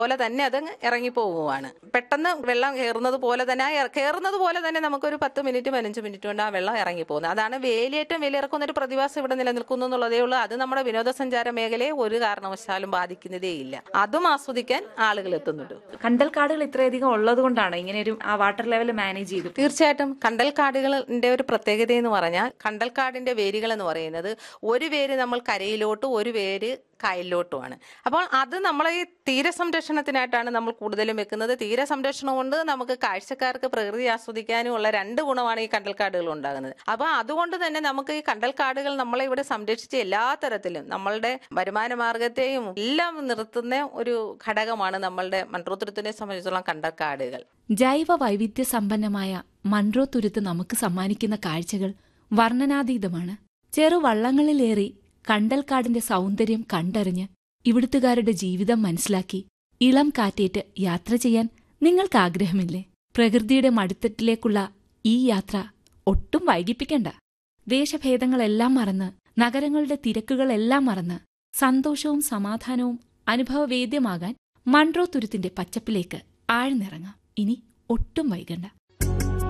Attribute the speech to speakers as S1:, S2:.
S1: പോലെ തന്നെ അത് ഇറങ്ങി പോവുകയാണ് പെട്ടെന്ന് വെള്ളം കയറുന്നത് പോലെ തന്നെ ആ ഇറ- കയറുന്നത് പോലെ തന്നെ നമുക്കൊരു പത്ത് മിനിറ്റ് പതിനഞ്ച് മിനിറ്റ് കൊണ്ട് ആ വെള്ളം ഇറങ്ങി പോകുന്നത് അതാണ് വേലിയേറ്റം വേലിയിറക്കുന്ന ഒരു പ്രതിഭാസം ഇവിടെ നിലനിൽക്കുന്നു എന്നുള്ളതേ ഉള്ളൂ അത് നമ്മുടെ വിനോദസഞ്ചാര മേഖലയെ ഒരു കാരണവശാലും ബാധിക്കുന്നതേ ഇല്ല അതും ആസ്വദിക്കാൻ ആളുകൾ എത്തുന്നുണ്ട്
S2: കണ്ടൽക്കാടുകൾ ഇത്രയധികം ഉള്ളത് കൊണ്ടാണ് ഇങ്ങനെ ഒരു ആ വാട്ടർ ലെവൽ മാനേജ് ചെയ്തു
S1: തീർച്ചയായിട്ടും കണ്ടൽക്കാടുകളിന്റെ ഒരു പ്രത്യേകത എന്ന് പറഞ്ഞാൽ കണ്ടൽക്കാടിന്റെ വേരുകൾ എന്ന് പറയുന്നത് ഒരു വേര് നമ്മൾ കരയിലോട്ടും ഒരു വേര് കായലിലോട്ടുമാണ് അപ്പോൾ അത് നമ്മളെ ഈ തീരസംരക്ഷണത്തിനായിട്ടാണ് നമ്മൾ കൂടുതലും വെക്കുന്നത് തീരസംരക്ഷണം കൊണ്ട് നമുക്ക് കാഴ്ചക്കാർക്ക് പ്രകൃതി ആസ്വദിക്കാനും ഉള്ള രണ്ട് ഗുണമാണ് ഈ കണ്ടൽക്കാടുകൾ ഉണ്ടാകുന്നത് അപ്പോൾ അതുകൊണ്ട് തന്നെ നമുക്ക് ഈ കണ്ടൽക്കാടുകൾ നമ്മളെ ഇവിടെ സംരക്ഷിച്ച് എല്ലാ തരത്തിലും നമ്മളുടെ വരുമാന മാർഗത്തെയും എല്ലാം നിർത്തുന്ന ഒരു ഘടകമാണ് നമ്മളുടെ മൺട്രോത്തുരത്തിനെ സംബന്ധിച്ചുള്ള കണ്ടൽക്കാടുകൾ
S3: ജൈവ വൈവിധ്യ സമ്പന്നമായ മൺട്രോ തുരുത്ത് നമുക്ക് സമ്മാനിക്കുന്ന കാഴ്ചകൾ വർണ്ണനാതീതമാണ് ചെറുവള്ളങ്ങളിലേറി കണ്ടൽക്കാടിന്റെ സൗന്ദര്യം കണ്ടറിഞ്ഞ് ഇവിടുത്തുകാരുടെ ജീവിതം മനസ്സിലാക്കി ഇളം കാറ്റേറ്റ് യാത്ര ചെയ്യാൻ നിങ്ങൾക്ക് ആഗ്രഹമില്ലേ പ്രകൃതിയുടെ മടിത്തട്ടിലേക്കുള്ള ഈ യാത്ര ഒട്ടും വൈകിപ്പിക്കണ്ട ദേശഭേദങ്ങളെല്ലാം മറന്ന് നഗരങ്ങളുടെ തിരക്കുകളെല്ലാം മറന്ന് സന്തോഷവും സമാധാനവും അനുഭവവേദ്യമാകാൻ മൺട്രോ തുരുത്തിന്റെ പച്ചപ്പിലേക്ക് ആഴ്ന്നിറങ്ങാം ഇനി ഒട്ടും വൈകണ്ട